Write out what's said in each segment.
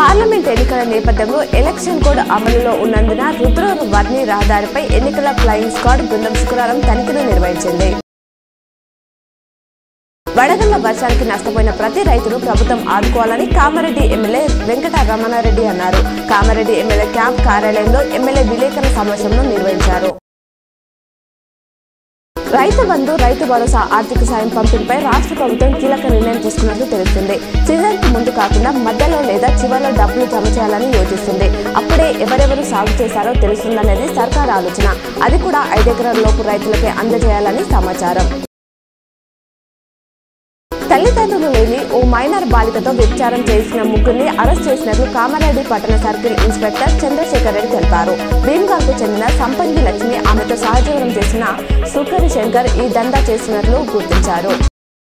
parliament ఎన్నికల నేపథ్యంలో election code అమలులో ఉన్నందున రుద్రవర్ణి రహదారిపై ఎన్నికల ఫ్లయింగ్ స్క్వాడ్ బృందం శుక్రవారం తనిఖీలు నిర్వహించింది వడగళ్ల వర్షానికి నష్టపోయిన ప్రతి రైతును ప్రభుత్వం ఆదుకోవాలని కామారెడ్డి ఎమ్మెల్యే వెంకట రమణారెడ్డి అన్నారు కామారెడ్డి ఎమ్మెల్యే క్యాంప్ కార్యాలయంలో ఎమ్మెల్యే విలేకరుల సమావేశంలో నిర్వహించారు రైతు బంధు రైతు భరోసా ఆర్థిక సాయం పంపిణీపై రాష్ట్ర ప్రభుత్వం కీలక నిర్ణయం తీసుకున్నట్లు తెలుస్తుంది సీజన్ కు ముందు కాకుండా మధ్యలో లేదా చివరిలో డబ్బులు జమ చేయాలని యోచిస్తుంది అప్పుడే ఎవరెవరు సాగు చేశారో తెలుస్తుందనేది సర్కార్ ఆలోచన అది కూడా ఐదెకరాల లోపు రైతులకే అందజేయాలని సమాచారం తల్లిదండ్రులు లేని ఓ మైనర్ బాలికతో వ్యభిచారం చేసిన ముగ్గురిని అరెస్ట్ చేసినట్లు కామారెడ్డి పట్టణ సర్కిల్ ఇన్స్పెక్టర్ చంద్రశేఖర్ రెడ్డి తెలిపారు భీమ్గార్కు చెందిన సంపంగి లక్ష్మి ఆమెతో సహజీవనం చేసిన సుకరి శంకర్ ఈ దందా చేసినట్లు గుర్తించారు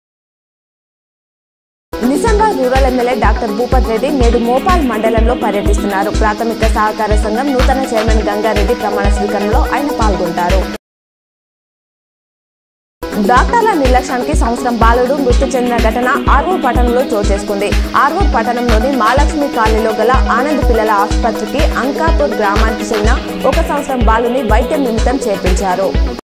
Nizamabad rural MLA doctor Bhupath Reddy నేడు మోపాల్ మండలంలో పర్యటిస్తున్నారు ప్రాథమిక సహకార సంఘం నూతన చైర్మన్ గంగారెడ్డి ప్రమాణ స్వీకారంలో ఆయన పాల్గొంటారు డాక్టర్ల నిర్లక్ష్యానికి సంవత్సరం బాలుడు మృతి చెందిన ఘటన ఆర్వూర్ పట్టణంలో చోటు చేసుకుంది ఆర్వూర్ పట్టణంలోని మహాలక్ష్మి కాలనీలో గల ఆనంద్ పిల్లల ఆసుపత్రికి అంకాపూర్ గ్రామానికి చెందిన ఒక సంవత్సరం బాలుని వైద్యం నిమిత్తం చేర్పించారు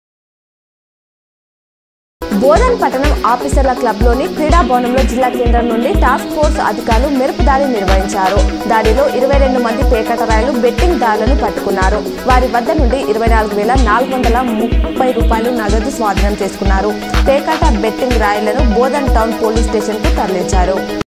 బోధన్ పట్టణం ఆఫీసర్ల క్లబ్ లోని క్రీడా భవనంలో జిల్లా కేంద్రం నుండి టాస్క్ ఫోర్స్ అధికారులు మెరుపు దాడి నిర్వహించారు దాడిలో ఇరవై రెండు మంది పేకటరాయలు బెట్టింగ్ దారులను పట్టుకున్నారు వారి వద్ద నుండి ఇరవై నాలుగు వేల నాలుగు వందల ముప్పై రూపాయలు నగదు స్వాధీనం చేసుకున్నారు పేకాట బెట్టింగ్ రాయలను బోధన్ టౌన్ పోలీస్ స్టేషన్ కు తరలించారు